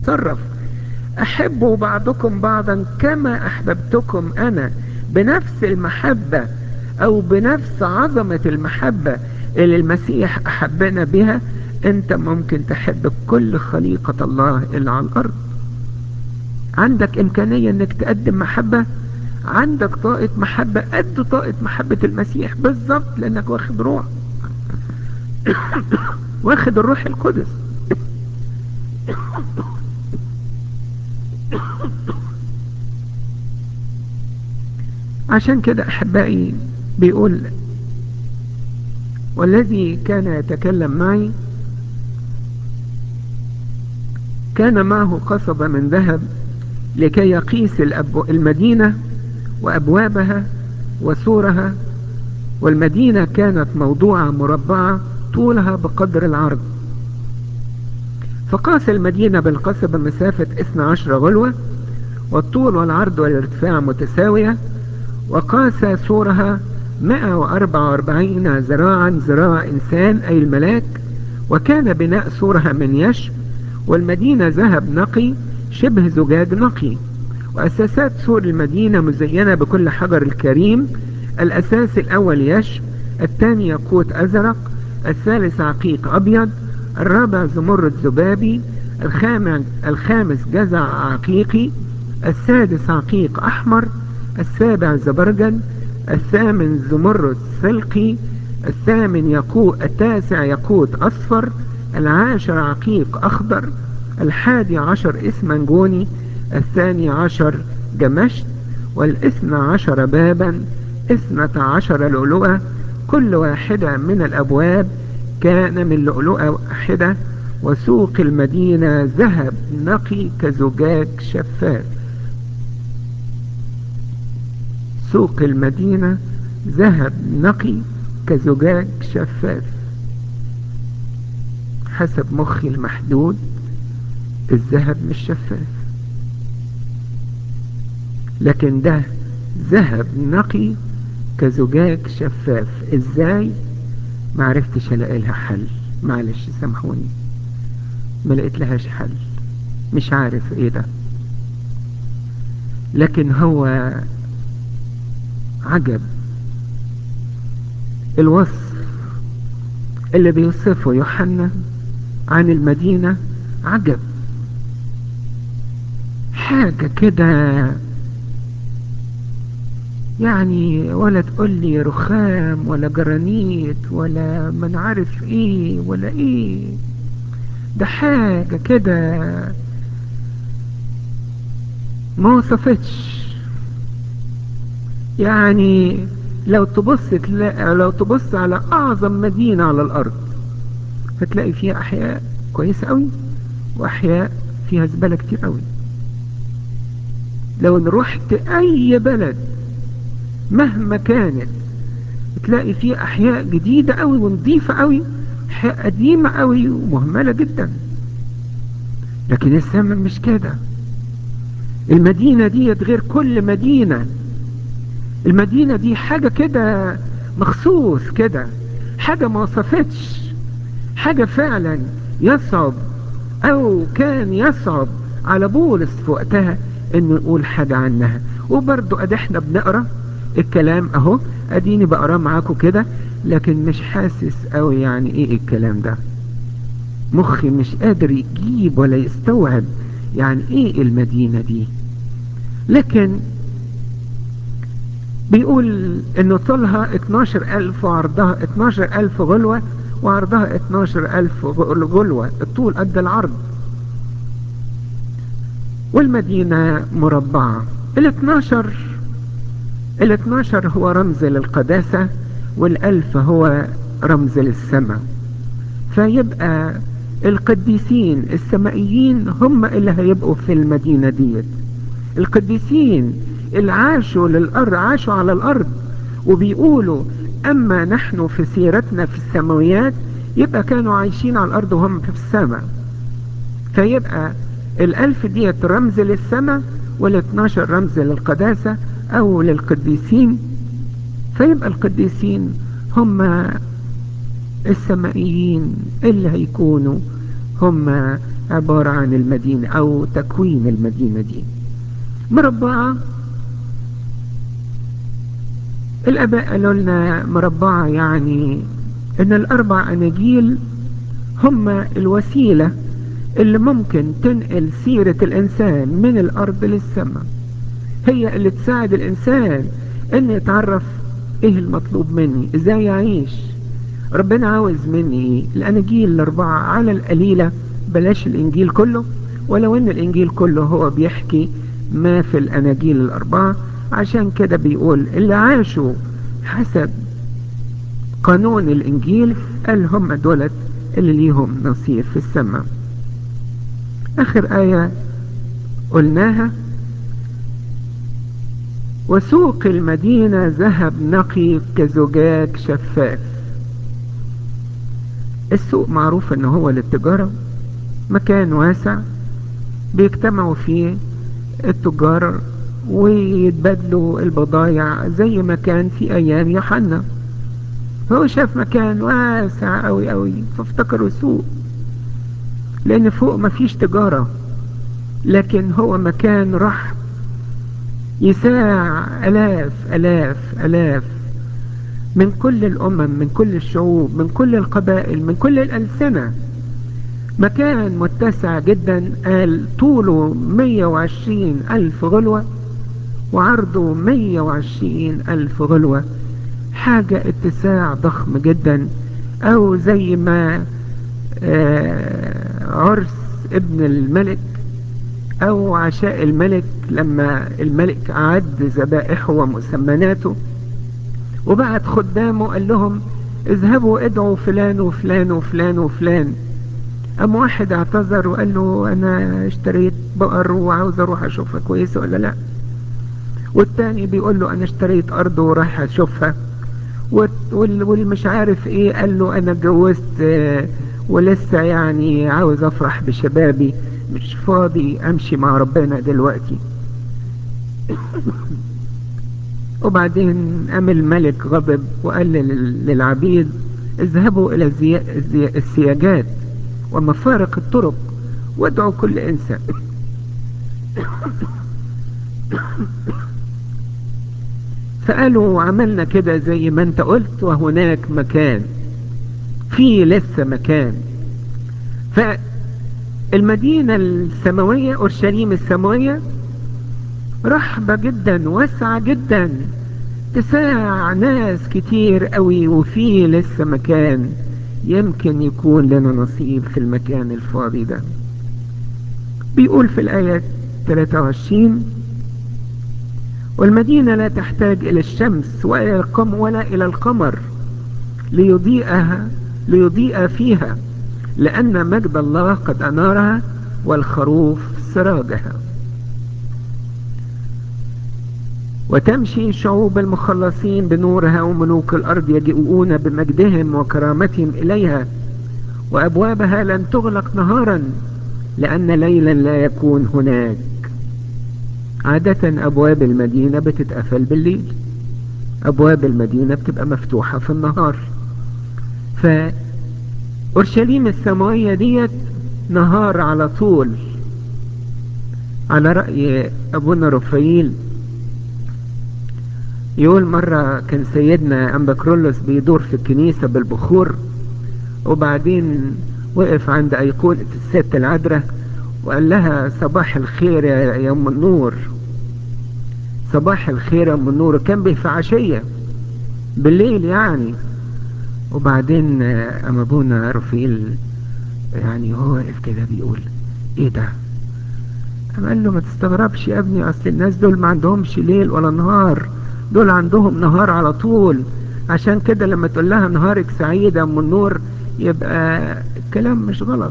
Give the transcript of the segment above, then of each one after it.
بيتصرف احبوا بعضكم بعضا كما احببتكم انا بنفس المحبة او بنفس عظمة المحبة اللي المسيح احبنا بها انت ممكن تحب كل خليقة الله اللي على الارض عندك امكانية انك تقدم محبة عندك طاقة محبة قد طاقة محبة المسيح بالظبط لانك واخد روح واخد الروح القدس عشان كده احبائي بيقول والذي كان يتكلم معي كان معه قصبة من ذهب لكي يقيس المدينة وأبوابها وسورها والمدينة كانت موضوعة مربعة طولها بقدر العرض فقاس المدينة بالقصبة مسافة 12 غلوة والطول والعرض والارتفاع متساوية وقاس سورها 144 ذراعا ذراع إنسان أي الملاك وكان بناء سورها من يشب والمدينة ذهب نقي شبه زجاج نقي وأساسات سور المدينة مزينة بكل حجر الكريم الأساس الأول يشب الثاني ياقوت أزرق الثالث عقيق أبيض الرابع زمرد ذبابي الخامس, الخامس جزع عقيقي السادس عقيق أحمر السابع زبرجد الثامن زمرد سلقي الثامن يقوت التاسع يقوت أصفر العاشر عقيق أخضر الحادي عشر اسمنجوني الثاني عشر جمشت والاثنى عشر بابا اثنة عشر لؤلؤة كل واحدة من الأبواب كان من لؤلؤة واحدة وسوق المدينة ذهب نقي كزجاج شفاف سوق المدينة ذهب نقي كزجاج شفاف حسب مخي المحدود الذهب مش شفاف لكن ده ذهب نقي كزجاج شفاف ازاي ما عرفتش الاقي لها حل معلش سامحوني ما لقيت لهاش حل مش عارف ايه ده لكن هو عجب الوصف اللي بيوصفه يوحنا عن المدينة عجب حاجة كده يعني ولا تقول لي رخام ولا جرانيت ولا من عارف ايه ولا ايه ده حاجة كده ما وصفتش يعني لو تبص تلاقي لو تبص على اعظم مدينة على الارض هتلاقي فيها احياء كويسة قوي واحياء فيها زبالة كتير قوي لو رحت اي بلد مهما كانت تلاقي فيه احياء جديدة قوي ونظيفة قوي احياء قديمة قوي ومهملة جدا لكن السماء مش كده المدينة دي غير كل مدينة المدينة دي حاجة كده مخصوص كده حاجة ما وصفتش حاجة فعلا يصعب او كان يصعب على بولس في وقتها انه يقول حاجة عنها وبرضو ادي احنا بنقرأ الكلام اهو اديني بقراه معاكم كده لكن مش حاسس قوي يعني ايه الكلام ده مخي مش قادر يجيب ولا يستوعب يعني ايه المدينة دي لكن بيقول انه طولها 12000 وعرضها 12000 غلوة وعرضها 12000 غلوة الطول قد العرض والمدينة مربعة ال 12 ال 12 هو رمز للقداسة والألف هو رمز للسماء فيبقى القديسين السمائيين هم اللي هيبقوا في المدينة ديت القديسين اللي عاشوا للأرض عاشوا على الأرض وبيقولوا أما نحن في سيرتنا في السماويات يبقى كانوا عايشين على الأرض وهم في السماء فيبقى الألف ديت رمز للسماء وال12 رمز للقداسة أو للقديسين فيبقى القديسين هم السمائيين اللي هيكونوا هم عبارة عن المدينة أو تكوين المدينة دي مربعة الآباء قالوا لنا مربعة يعني إن الأربع أناجيل هم الوسيلة اللي ممكن تنقل سيرة الإنسان من الأرض للسماء هي اللي تساعد الإنسان إنه يتعرف إيه المطلوب مني إزاي يعيش ربنا عاوز مني إيه الأناجيل الأربعة على القليلة بلاش الإنجيل كله ولو إن الإنجيل كله هو بيحكي ما في الأناجيل الأربعة عشان كده بيقول اللي عاشوا حسب قانون الإنجيل قال هم دولت اللي ليهم نصيب في السماء آخر آية قلناها وسوق المدينة ذهب نقي كزجاج شفاف السوق معروف ان هو للتجارة مكان واسع بيجتمعوا فيه التجار ويتبادلوا البضايع زي ما كان في ايام يوحنا هو شاف مكان واسع قوي قوي فافتكروا سوق لان فوق مفيش تجارة لكن هو مكان راح يساع الاف الاف الاف من كل الامم من كل الشعوب من كل القبائل من كل الالسنة مكان متسع جدا قال طوله 120 الف غلوة وعرضه 120 الف غلوة حاجة اتساع ضخم جدا او زي ما عرس ابن الملك او عشاء الملك لما الملك اعد ذبائحه ومسمناته وبعت خدامه قال لهم اذهبوا ادعوا فلان وفلان وفلان وفلان قام واحد اعتذر وقال له انا اشتريت بقر وعاوز اروح اشوفها كويسة ولا لا والتاني بيقول له انا اشتريت ارض ورايح اشوفها والمش عارف ايه قال له انا اتجوزت ولسه يعني عاوز افرح بشبابي مش فاضي امشي مع ربنا دلوقتي وبعدين قام الملك غضب وقال للعبيد اذهبوا الى السياجات ومفارق الطرق وادعوا كل انسان فقالوا عملنا كده زي ما انت قلت وهناك مكان في لسه مكان فالمدينة السماوية أورشليم السماوية رحبة جدا واسعة جدا تساع ناس كتير قوي وفي لسه مكان يمكن يكون لنا نصيب في المكان الفاضي ده بيقول في الآية 23 والمدينة لا تحتاج إلى الشمس ولا القمر ولا إلى القمر ليضيئها ليضيء فيها لأن مجد الله قد أنارها والخروف سراجها وتمشي شعوب المخلصين بنورها وملوك الأرض يجيئون بمجدهم وكرامتهم إليها وأبوابها لن تغلق نهارا لأن ليلا لا يكون هناك عادة أبواب المدينة بتتقفل بالليل أبواب المدينة بتبقى مفتوحة في النهار فأورشليم السماوية ديت نهار على طول على رأي أبونا رفايل يقول مرة كان سيدنا أمبكرولوس بيدور في الكنيسة بالبخور وبعدين وقف عند أيقونة الست العذراء وقال لها صباح الخير يا أم النور صباح الخير يا أم النور كان في عشية بالليل يعني وبعدين أما أبونا رفيل يعني هو واقف كده بيقول إيه ده قال له ما تستغربش يا ابني أصل الناس دول ما عندهمش ليل ولا نهار دول عندهم نهار على طول عشان كده لما تقول لها نهارك سعيد يا ام النور يبقى الكلام مش غلط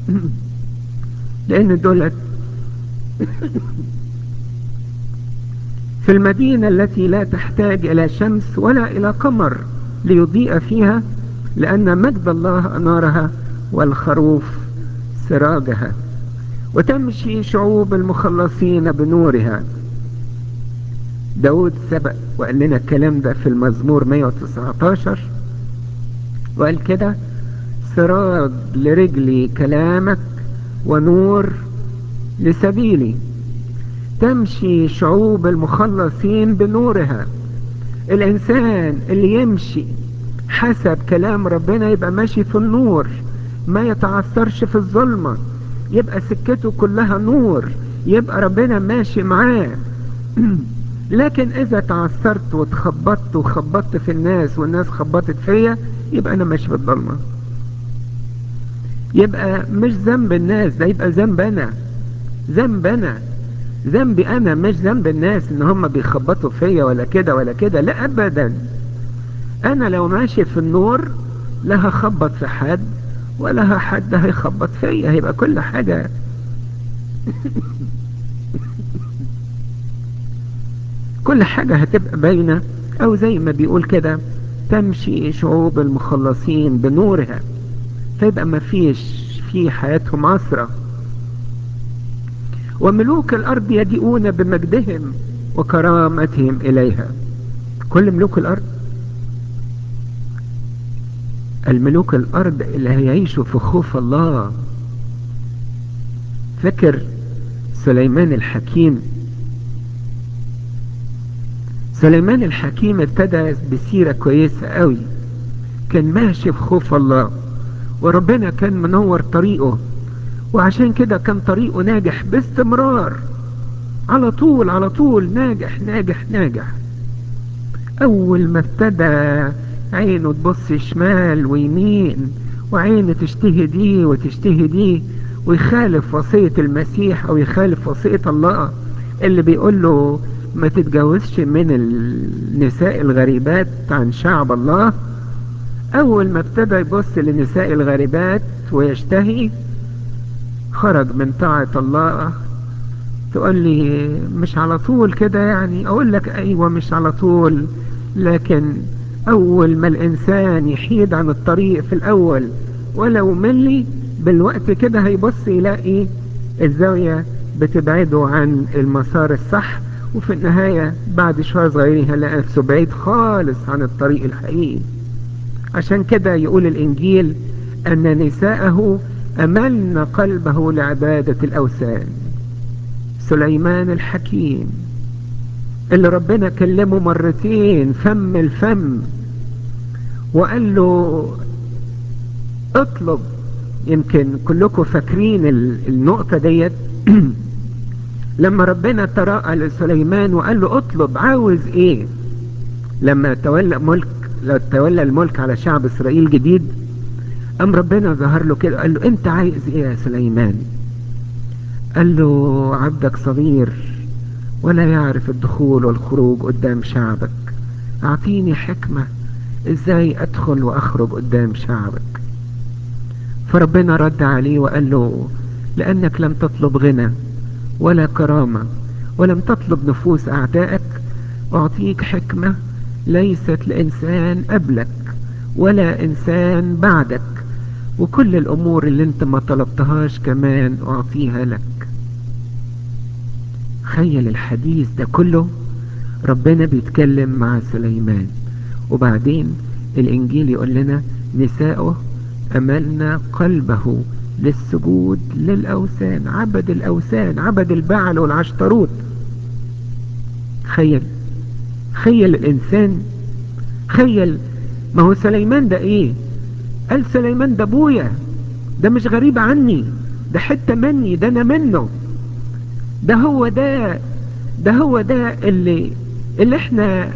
لان دولت في المدينة التي لا تحتاج الى شمس ولا الى قمر ليضيء فيها لان مجد الله انارها والخروف سراجها وتمشي شعوب المخلصين بنورها داود سبق وقال لنا الكلام ده في المزمور 119 وقال كده سراج لرجلي كلامك ونور لسبيلي تمشي شعوب المخلصين بنورها الإنسان اللي يمشي حسب كلام ربنا يبقى ماشي في النور ما يتعثرش في الظلمة يبقى سكته كلها نور يبقى ربنا ماشي معاه لكن اذا تعثرت واتخبطت وخبطت في الناس والناس خبطت فيا يبقى انا ماشي في الضلمه يبقى مش ذنب الناس ده يبقى ذنب انا ذنب انا ذنبي انا مش ذنب الناس ان هم بيخبطوا فيا ولا كده ولا كده لا ابدا انا لو ماشي في النور لا هخبط في حد ولا حد هيخبط فيا هيبقى كل حاجة كل حاجة هتبقى باينة او زي ما بيقول كده تمشي شعوب المخلصين بنورها فيبقى ما فيش في حياتهم عصرة وملوك الارض يدئون بمجدهم وكرامتهم اليها كل ملوك الارض الملوك الارض اللي هيعيشوا في خوف الله فكر سليمان الحكيم سليمان الحكيم ابتدى بسيرة كويسة قوي كان ماشي في خوف الله وربنا كان منور طريقه وعشان كده كان طريقه ناجح باستمرار على طول على طول ناجح ناجح ناجح اول ما ابتدى عينه تبص شمال ويمين وعينه تشتهي دي وتشتهي دي ويخالف وصية المسيح او يخالف وصية الله اللي بيقول له ما تتجوزش من النساء الغريبات عن شعب الله اول ما ابتدى يبص للنساء الغريبات ويشتهي خرج من طاعة الله تقول لي مش على طول كده يعني اقول لك ايوه مش على طول لكن اول ما الانسان يحيد عن الطريق في الاول ولو ملي بالوقت كده هيبص يلاقي الزاوية بتبعده عن المسار الصح وفي النهاية بعد شوية صغيرين هلاقي نفسه بعيد خالص عن الطريق الحقيقي عشان كده يقول الانجيل ان نساءه املن قلبه لعبادة الاوثان سليمان الحكيم اللي ربنا كلمه مرتين فم الفم وقال له اطلب يمكن كلكم فاكرين النقطة ديت لما ربنا تراءى لسليمان وقال له اطلب عاوز ايه لما تولى ملك لو تولى الملك على شعب اسرائيل جديد ام ربنا ظهر له كده قال له انت عايز ايه يا سليمان قال له عبدك صغير ولا يعرف الدخول والخروج قدام شعبك اعطيني حكمة ازاي ادخل واخرج قدام شعبك فربنا رد عليه وقال له لانك لم تطلب غنى ولا كرامة ولم تطلب نفوس اعدائك اعطيك حكمة ليست لانسان قبلك ولا انسان بعدك وكل الامور اللي انت ما طلبتهاش كمان اعطيها لك تخيل الحديث ده كله ربنا بيتكلم مع سليمان وبعدين الانجيل يقول لنا نساؤه املنا قلبه للسجود للاوثان عبد الاوثان عبد البعل والعشتروت تخيل تخيل الانسان تخيل ما هو سليمان ده ايه قال سليمان ده ابويا ده مش غريب عني ده حتة مني ده انا منه ده هو ده ده هو ده اللي اللي احنا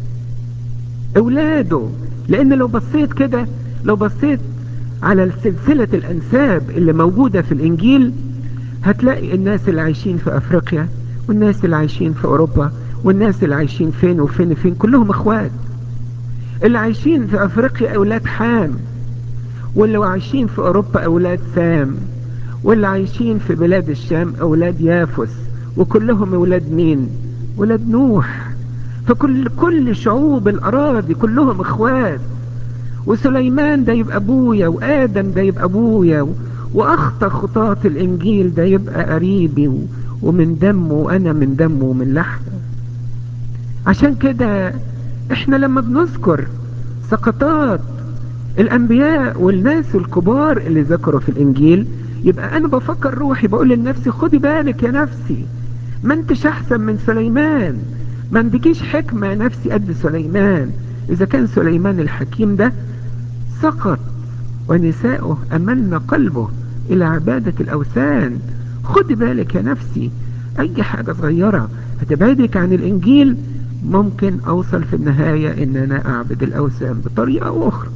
اولاده لان لو بصيت كده لو بصيت على سلسلة الانساب اللي موجودة في الانجيل هتلاقي الناس اللي عايشين في افريقيا والناس اللي عايشين في اوروبا والناس اللي عايشين فين وفين وفين كلهم اخوات اللي عايشين في افريقيا اولاد حام واللي عايشين في اوروبا اولاد سام واللي عايشين في بلاد الشام اولاد يافس وكلهم اولاد مين ولاد نوح فكل كل شعوب الاراضي كلهم اخوات وسليمان ده يبقى ابويا وادم ده يبقى ابويا واخطى خطاة الانجيل ده يبقى قريبي ومن دمه وانا من دمه ومن لحمه عشان كده احنا لما بنذكر سقطات الانبياء والناس الكبار اللي ذكروا في الانجيل يبقى انا بفكر روحي بقول لنفسي خدي بالك يا نفسي ما انتش احسن من سليمان ما عندكيش حكمة يا نفسي قد سليمان اذا كان سليمان الحكيم ده سقط ونساؤه املن قلبه الى عبادة الاوثان خدي بالك يا نفسي اي حاجة صغيرة هتبعدك عن الانجيل ممكن اوصل في النهاية ان انا اعبد الاوثان بطريقة اخرى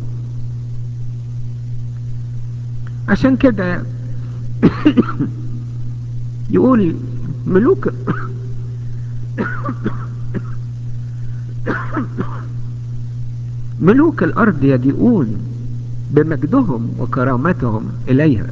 عشان كده يقول ملوك ملوك الارض يجيئون بمجدهم وكرامتهم اليها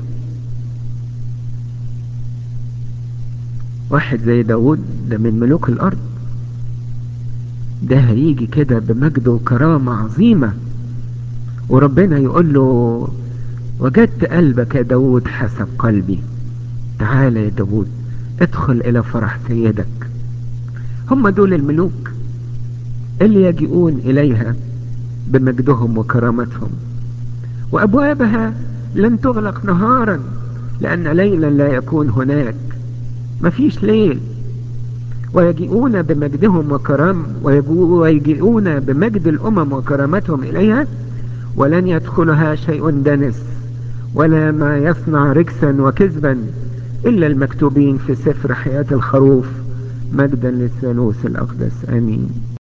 واحد زي داود ده من ملوك الارض ده هيجي كده بمجد وكرامة عظيمة وربنا يقول له وجدت قلبك يا داود حسب قلبي تعال يا داود ادخل الى فرح سيدك هم دول الملوك اللي يجيئون اليها بمجدهم وكرامتهم وابوابها لن تغلق نهارا لان ليلا لا يكون هناك مفيش ليل ويجيئون بمجدهم وكرام ويجيئون بمجد الامم وكرامتهم اليها ولن يدخلها شيء دنس ولا ما يصنع ركسا وكذبا إلا المكتوبين في سفر حياة الخروف مجدا للثالوث الأقدس آمين